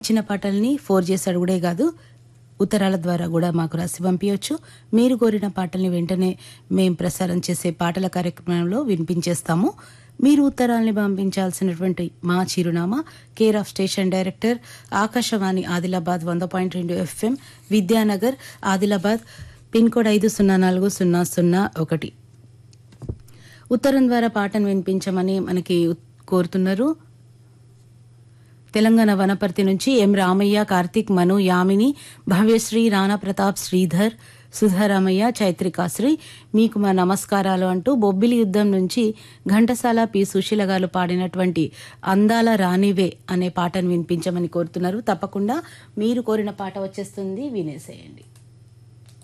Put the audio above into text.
ఇచ్చిన పాటల్ని ఫోర్ చేసి అడుగుడే కాదు ఉత్తరాల ద్వారా కూడా మాకు రాసి పంపించవచ్చు మీరు కోరిన పాటల్ని వెంటనే మేం ప్రసారం చేసే పాటల కార్యక్రమంలో వినిపించేస్తాము మీరు ఉత్తరాల్ని పంపించాల్సినటువంటి మా చిరునామా care of station director Akashvani Adilabad వంద పాయింట్ రెండు FM Vidyanagar Adilabad pin code ఐదు సున్నా నాలుగు సున్నా సున్నా ఒకటి ఉత్తరం ద్వారా పాటను వినిపించమని మనకి ఉత్- కోరుతున్నారు తెలంగాణ వనపర్తి నుంచి ఎం రామయ్య కార్తిక్ మను యామిని భవ్యశ్రీ రాణా ప్రతాప్ శ్రీధర్ సుధారామయ్య చైత్రికాశ్రీ మీకు మా నమస్కారాలు అంటూ బొబ్బిలి యుద్ధం నుంచి ఘంటసాల పి సుశీల గారు పాడినటువంటి అందాల రానివే అనే పాటను వినిపించమని కోరుతున్నారు తప్పకుండా మీరు కోరిన పాట వచ్చేస్తుంది వినేసేయండి